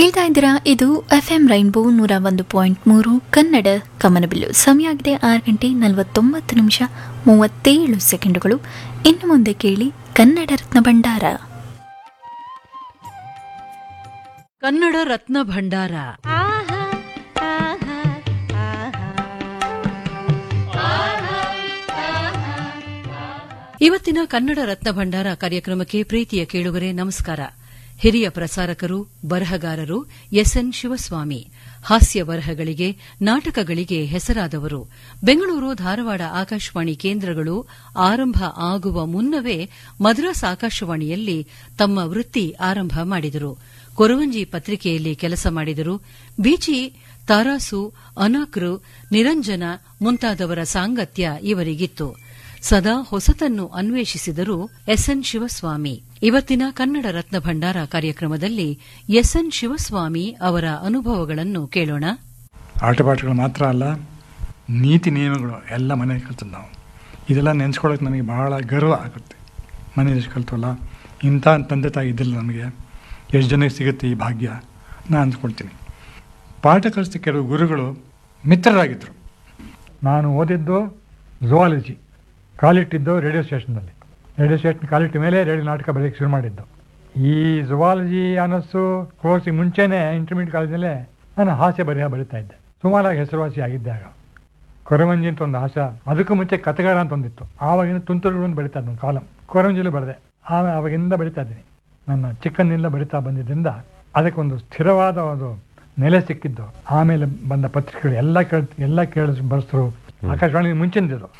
ಕೇಳ್ತಾ ಇದ್ದೀರಾ ಇದು ಎಫ್ ಎಂ ರೈನ್ಬೋ ನೂರ ಒಂದು ಪಾಯಿಂಟ್ ಮೂರು ಕನ್ನಡ ಕಮನಬಿಲ್ಲು ಸಮಯ ಆಗಿದೆ ಆರು ಗಂಟೆ ನಲವತ್ತೊಂಬತ್ತು ನಿಮಿಷ ಮೂವತ್ತೇಳು ಸೆಕೆಂಡುಗಳು ಇನ್ನು ಮುಂದೆ ಕೇಳಿ ಕನ್ನಡ ರತ್ನ ಭಂಡಾರ ಕನ್ನಡ ರತ್ನ ಭಂಡಾರ ಇವತ್ತಿನ ಕನ್ನಡ ರತ್ನ ಭಂಡಾರ ಕಾರ್ಯಕ್ರಮಕ್ಕೆ ಪ್ರೀತಿಯ ಕೇಳುಗರೆ ನಮಸ್ಕಾರ ಹಿರಿಯ ಪ್ರಸಾರಕರು ಬರಹಗಾರರು ಎಸ್ಎನ್ ಶಿವಸ್ವಾಮಿ ಹಾಸ್ಯ ಬರಹಗಳಿಗೆ ನಾಟಕಗಳಿಗೆ ಹೆಸರಾದವರು ಬೆಂಗಳೂರು ಧಾರವಾಡ ಆಕಾಶವಾಣಿ ಕೇಂದ್ರಗಳು ಆರಂಭ ಆಗುವ ಮುನ್ನವೇ ಮದ್ರಾಸ್ ಆಕಾಶವಾಣಿಯಲ್ಲಿ ತಮ್ಮ ವೃತ್ತಿ ಆರಂಭ ಮಾಡಿದರು ಕೊರವಂಜಿ ಪತ್ರಿಕೆಯಲ್ಲಿ ಕೆಲಸ ಮಾಡಿದರು ಬೀಚಿ ತಾರಾಸು ಅನಾಕ್ರು ನಿರಂಜನ ಮುಂತಾದವರ ಸಾಂಗತ್ಯ ಇವರಿಗಿತ್ತು ಸದಾ ಹೊಸತನ್ನು ಅನ್ವೇಷಿಸಿದರು ಎಸ್ಎನ್ ಶಿವಸ್ವಾಮಿ ಇವತ್ತಿನ ಕನ್ನಡ ರತ್ನ ಭಂಡಾರ ಕಾರ್ಯಕ್ರಮದಲ್ಲಿ ಎಸ್ಎನ್ ಶಿವಸ್ವಾಮಿ ಅವರ ಅನುಭವಗಳನ್ನು ಕೇಳೋಣ ಆಟಪಾಠಗಳು ಮಾತ್ರ ಅಲ್ಲ ನೀತಿ ನಿಯಮಗಳು ಎಲ್ಲ ಮನೆಯಲ್ಲಿ ಕಲ್ತದ್ದು ನಾವು ಇದೆಲ್ಲ ನೆನೆಸ್ಕೊಳ್ಳೋಕೆ ನನಗೆ ಬಹಳ ಗರ್ವ ಆಗುತ್ತೆ ಮನೇಲಿ ಎಷ್ಟು ಕಲ್ತವಲ್ಲ ಇಂಥ ತಂದೆ ತಾಯಿ ಇದ್ದಿಲ್ಲ ನಮಗೆ ಎಷ್ಟು ಜನಕ್ಕೆ ಸಿಗುತ್ತೆ ಈ ಭಾಗ್ಯ ನಾನು ಅಂದ್ಕೊಳ್ತೀನಿ ಪಾಠ ಕಲಿಸಿದ ಕೆಲವು ಗುರುಗಳು ಮಿತ್ರರಾಗಿದ್ದರು ನಾನು ಓದಿದ್ದು ಝುವಾಲಜಿ ಕಾಲಿಟ್ಟಿದ್ದು ರೇಡಿಯೋ ಸ್ಟೇಷನ್ನಲ್ಲಿ ರೇಡಿಯೋ ಸ್ಟೇಷನ್ ಕಾಲಿಟ್ಟ ಮೇಲೆ ರೇಡಿಯೋ ನಾಟಕ ಬರೆಯೋಕ್ಕೆ ಶುರು ಮಾಡಿದ್ದು ಈ ಝುವಾಲಜಿ ಅನ್ನಿಸ್ತು ಕೋರ್ಸಿಗೆ ಮುಂಚೆನೇ ಇಂಟರ್ಮೀಡಿಯಟ್ ಕಾಲೇಜಲ್ಲೇ ನಾನು ಹಾಸ್ಯ ಬರೆಯ ಬರಿತಾ ಇದ್ದೆ ಸುಮಾರಾಗಿ ಹೆಸರುವಾಸಿ ಆಗಿದ್ದೆ ಆಗ ಕೊರವಂಜಿ ಅಂತ ಒಂದು ಹಾಸ್ಯ ಅದಕ್ಕೂ ಮುಂಚೆ ಕಥೆಗಾರ ಅಂತ ಒಂದಿತ್ತು ಆವಾಗಿನ ತುಂತುರುಗಳು ಅಂತ ಬರಿತಾ ಇದ್ದೆ ಒಂದು ಕಾಲಂ ಕೊರವಂಜಿಲೂ ಬರೆದೆ ಆಮೇಲೆ ಆವಾಗಿಂದ ಬರಿತಾ ಇದ್ದೀನಿ ನನ್ನ ಚಿಕ್ಕಂದಿನಿಂದ ಬರಿತಾ ಬಂದಿದ್ದರಿಂದ ಅದಕ್ಕೊಂದು ಸ್ಥಿರವಾದ ಒಂದು ನೆಲೆ ಸಿಕ್ಕಿದ್ದು ಆಮೇಲೆ ಬಂದ ಪತ್ರಿಕೆಗಳು ಎಲ್ಲ ಕೇಳ ಎಲ್ಲ ಕೇಳಿಸ್ ಬರೆಸ್ತರು ಆಕಾಶವಾಣಿ ಮುಂಚಿನದಿದ್ರು